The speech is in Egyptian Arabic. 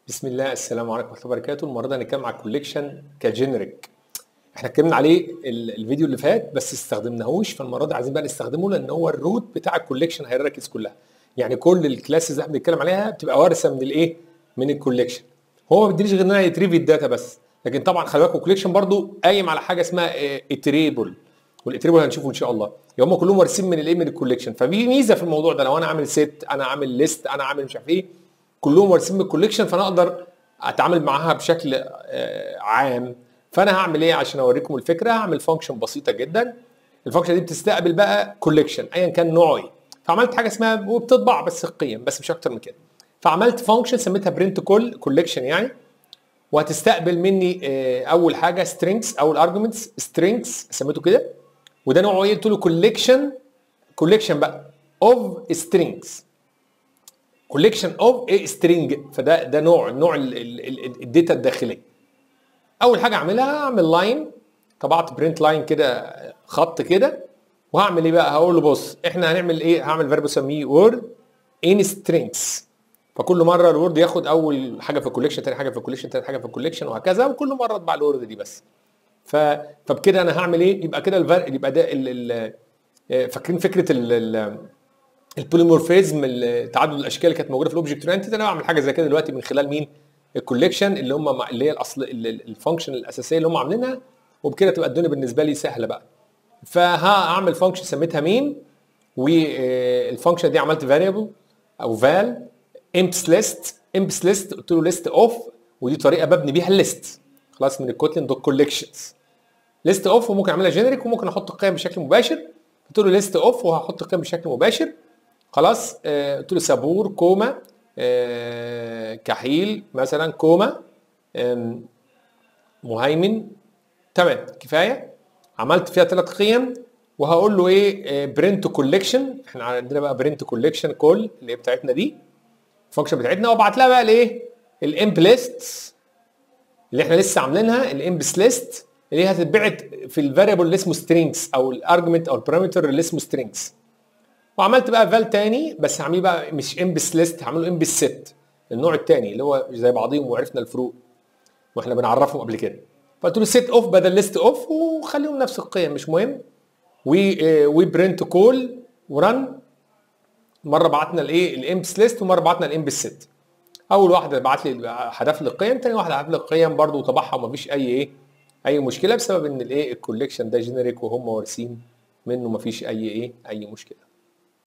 بسم الله السلام عليكم ورحمه الله وبركاته المره دي هنتكلم على الكوليكشن كجينريك احنا اتكلمنا عليه ال- الفيديو اللي فات بس استخدمناهوش فالمره دي عايزين بقى نستخدمه لان هو الروت بتاع الكوليكشن هيركز كلها يعني كل الكلاسز اللي احنا بنتكلم عليها بتبقى وارثه من الايه من الكوليكشن هو ما بيدينيش غير ان انا يتريف الداتا بس لكن طبعا خلي بالكم الكوليكشن برضو قايم على حاجه اسمها اتريبل والاتريبل هنشوفه ان شاء الله يعني هم كلهم وارثين من الايه من الكوليكشن ففي ميزه في الموضوع ده لو انا عامل ست انا عامل ليست انا عامل مش عارف ايه كلهم وارثين من الكوليكشن فانا اقدر اتعامل معاها بشكل آه، عام فانا هعمل ايه عشان اوريكم الفكره هعمل فانكشن بسيطه جدا الفانكشن دي بتستقبل بقى كوليكشن ايا كان نوعه ايه فعملت حاجه اسمها وبتطبع بس القيم بس مش اكتر من كده فعملت فانكشن سميتها برنت كول كوليكشن يعني وهتستقبل مني آه، اول حاجه سترينجز او الارجيومنتس سترينجز سميته كده وده نوعه ايه قلت له كوليكشن كوليكشن بقى اوف سترينجز كوليكشن اوف ايه سترينج فده ده نوع نوع ال- ال- ال- الداتا الداخليه اول حاجه اعملها اعمل لاين طبعت برنت لاين كده خط كده وهعمل ايه بقى هقول له بص احنا هنعمل ايه هعمل فيرب اسميه وورد ان سترينجز فكل مره الوورد ياخد اول حاجه في الكوليكشن تاني حاجه في الكوليكشن تاني حاجه في الكوليكشن وهكذا وكل مره اطبع الوورد دي بس ف فبكده انا هعمل ايه يبقى كده الفرق يبقى ده ال... ال... آه، فاكرين فكره ال... ال... البوليمورفيزم ال- تعدد الاشكال اللي كانت موجوده في الاوبجكت اورينتد انا بعمل حاجه زي كده دلوقتي من خلال مين الكوليكشن اللي هم مع- اللي هي الاصل ال- ال- الفانكشن الاساسيه اللي هم عاملينها وبكده تبقى الدنيا بالنسبه لي سهله بقى فهعمل فانكشن سميتها مين والفانكشن دي عملت فاريبل او فال امبس ليست امبس ليست قلت له ليست اوف ودي طريقه ببني بيها الليست خلاص من الكوتلين دوت كوليكشنز ليست اوف وممكن اعملها جينيريك وممكن احط القيم بشكل مباشر قلت له ليست اوف وهحط القيم بشكل مباشر خلاص آه، قلت له سابور كوما آه، كحيل مثلا كوما آم، مهيمن تمام كفايه عملت فيها ثلاث قيم وهقول له ايه برنت كوليكشن احنا عندنا بقى برنت كوليكشن كول اللي هي بتاعتنا دي الفانكشن بتاعتنا وابعت لها بقى الايه الامب ليست اللي احنا لسه عاملينها الامبس ليست اللي هي هتتبعت في الفاريبل اللي اسمه سترينجز او الارجمنت او البارامتر اللي اسمه سترينجز وعملت بقى فال تاني بس هعمله بقى مش امبس ليست هعمله امبس ست النوع التاني اللي هو زي بعضيهم وعرفنا الفروق واحنا بنعرفهم قبل كده فقلت له سيت اوف بدل ليست اوف وخليهم نفس القيم مش مهم و وبرنت كول ورن مره بعتنا الايه الامبس ليست ومره بعتنا الامبس ست اول واحده بعت لي حذف لي القيم تاني واحده حذف لي القيم برده وطبعها ومفيش اي ايه اي مشكله بسبب ان الايه الكوليكشن ده جينيريك وهم وارثين منه مفيش اي ايه اي مشكله